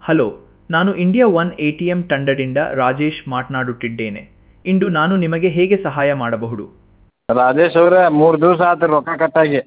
hello ನಾನು India One A T M ತಂಡದಿಂದ ರಾಜೇಶ್ ಮಾತನಾಡುತ್ತಿದ್ದೇನೆ ಇಂದು ನಾನು ನಿಮಗೆ ಹೇಗೆ ಸಹಾಯ ಮಾಡಬಹುದು ರಾಜೇಶ್ ಅವರೇ ಮೂರು ದಿವಸ ಆತು ರೊಕ್ಕ ಕಟ್ಟಾಗಿ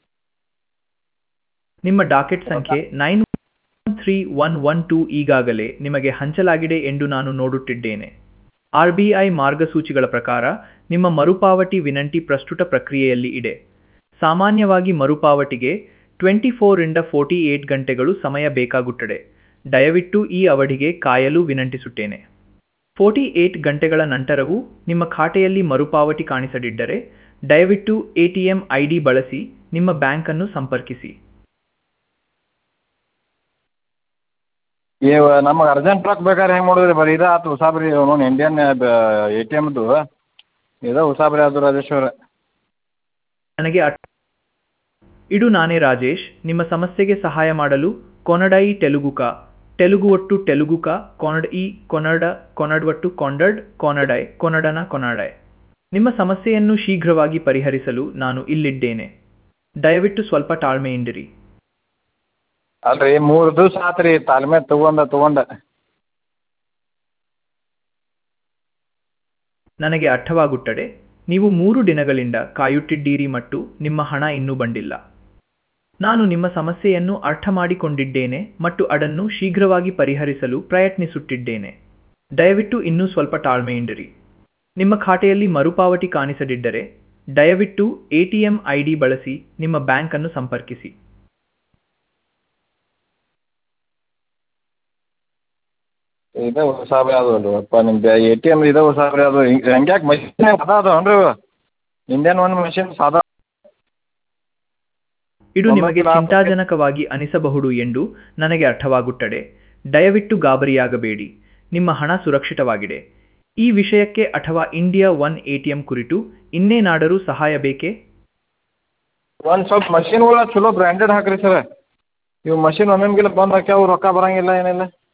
ನಿಮ್ಮ ಡಾಕೆಟ್ ಸಂಖ್ಯೆ nine three one one two ಈಗಾಗಲೇ ನಿಮಗೆ ಹಂಚಲಾಗಿದೆ ಎಂದು ನಾನು ನೋಡುತ್ತಿದ್ದೇನೆ ಆರ್ ಬಿ ಐ ಮಾರ್ಗಸೂಚಿಗಳ ಪ್ರಕಾರ ನಿಮ್ಮ ಮರುಪಾವತಿ ವಿನಂತಿ ಪ್ರಸ್ತುತ ಪ್ರಕ್ರಿಯೆಯಲ್ಲಿ ಇದೆ ಸಾಮಾನ್ಯವಾಗಿ ಮರುಪಾವತಿಗೆ ಟ್ವೆಂಟಿ ಫೋರಿಂದ ಫೋರ್ಟಿ ಏಟ್ ಗಂಟೆಗಳು ಸಮಯ ಬೇಕಾಗುತ್ತದೆ ದಯವಿಟ್ಟು ಈ ಅವಧಿಗೆ ಕಾಯಲು ವಿನಂತಿಸುತ್ತೇನೆ ಫೋರ್ಟಿ ಏಟ್ ಗಂಟೆಗಳ ನಂತರವೂ ನಿಮ್ಮ ಖಾತೆಯಲ್ಲಿ ಮರುಪಾವತಿ ಕಾಣಿಸದಿದ್ದರೆ ದಯವಿಟ್ಟು A T M I D ಬಳಸಿ ನಿಮ್ಮ ಬ್ಯಾಂಕನ್ನು ಸಂಪರ್ಕಿಸಿ ಇವ ನಮಗೆ ಅರ್ಜೆಂಟ್ ರೊಕ್ಕ ಬೇಕಾದ್ರೆ ಹೆಂಗೆ ಮಾಡೋದು ರೀ ಬರೀ ಇದು ಆತು ಉಸಾಬರಿ ಅವನು ಇಂಡಿಯನ್ ಎ ಟಿ ಎಮ್ದು ಇದು ಉಸಾಬರಿ ಆಯ್ತು ರಾಜೇಶ್ ಅವರೇ ನನಗೆ ಅರ್ಥ ಇದು ನಾನೇ ರಾಜೇಶ್ ನಿಮ್ಮ ಸಮಸ್ಯೆಗೆ ಸಹಾಯ ಮಾಡಲು ಕೊನಡಾಯಿ ತೆಲುಗುಕ ತೆಲುಗು ಒಟ್ಟು ತೆಲುಗುಕ ಕೊನಡ ಇ ಕೊನಡ ಕೊನಡ್ವಟ್ಟು ಕೊಂಡಡ್ ಕೊನಡಾಯ್ ಕೊನಡನ ಕೊನಡಾಯ್ ನಿಮ್ಮ ಸಮಸ್ಯೆಯನ್ನು ಶೀಘ್ರವಾಗಿ ಪರಿಹರಿಸಲು ನಾನು ಇಲ್ಲಿದ್ದೇನೆ ದಯವಿಟ್ಟು ಸ್ವಲ್ಪ ತಾಳ್ಮೆಯಿಂದಿರಿ ಅಲ್ರಿ ಮೂರು ದಿವಸ ಆತು ರೀ ತಾಳ್ಮೆ ತೊಗೊಂಡ ತೊಗೊಂಡ ನನಗೆ ಅರ್ಥವಾಗುತ್ತದೆ ನೀವು ಮೂರು ದಿನಗಳಿಂದ ಕಾಯುತ್ತಿದ್ದೀರಿ ಮತ್ತು ನಿಮ್ಮ ಹಣ ಇನ್ನೂ ಬಂದಿಲ್ಲ ನಾನು ನಿಮ್ಮ ಸಮಸ್ಯೆಯನ್ನು ಅರ್ಥ ಮಾಡಿಕೊಂಡಿದ್ದೇನೆ ಮತ್ತು ಅದನ್ನು ಶೀಘ್ರವಾಗಿ ಪರಿಹರಿಸಲು ಪ್ರಯತ್ನಿಸುತ್ತಿದ್ದೇನೆ ದಯವಿಟ್ಟು ಇನ್ನೂ ಸ್ವಲ್ಪ ತಾಳ್ಮೆಯಿಂದಿರಿ ನಿಮ್ಮ ಖಾತೆಯಲ್ಲಿ ಮರುಪಾವತಿ ಕಾಣಿಸದಿದ್ದರೆ ದಯವಿಟ್ಟು A T M I D ಬಳಸಿ ನಿಮ್ಮ ಬ್ಯಾಂಕನ್ನು ಸಂಪರ್ಕಿಸಿ ಇದು ಉಸಾಬರಿ ಆದವಲ್ರಿ ಅಪ್ಪ ನಿಮ್ದು ಎ ಟಿ ಎಮ್ ಇದು ಉಸಾಬರಿ ಅದು ಹಂಗ್ಯಾಕೆ ಮಷಿನ್ ಸಾದಾ ಅದಾವೇನು ರೀ ಇಂಡಿಯನ್ ಒನ್ ಮಷಿನ್ ಸಾದಾ ಇದು ನಿಮಗೆ ಒಂಬತ್ತು ಲಾಭ- ಚಿಂತಾಜನಕವಾಗಿ ಅನಿಸಬಹುದು ಎಂದು ನನಗೆ ಅರ್ಥವಾಗುತ್ತದೆ ದಯವಿಟ್ಟು ಗಾಬರಿಯಾಗಬೇಡಿ ನಿಮ್ಮ ಹಣ ಸುರಕ್ಷಿತವಾಗಿದೆ ಈ ವಿಷಯಕ್ಕೆ ಅಥವಾ ಇಂಡಿಯಾ ಒನ್ ಎಟಿಎಂ ಕುರಿತು ಇನ್ನೇನಾದರೂ ಸಹಾಯ ಬೇಕೇ ಒಂದು ಸ್ವಲ್ಪ ಮಷಿನ್ಗಳು ಚಲೋ ಬ್ರ್ಯಾಂಡೆಡ್ ಹಾಕ್ರಿ ಸರ್ ಇವು ಮಷಿನ್ ಒಮ್ಮೆಮ್ಗಿಲ್ಲ ಬಂದು ಹಾಕ್ಯಾವು ರೊಕ್ಕ ಬರಂಗಿಲ್ಲ ಏನಿಲ್ಲ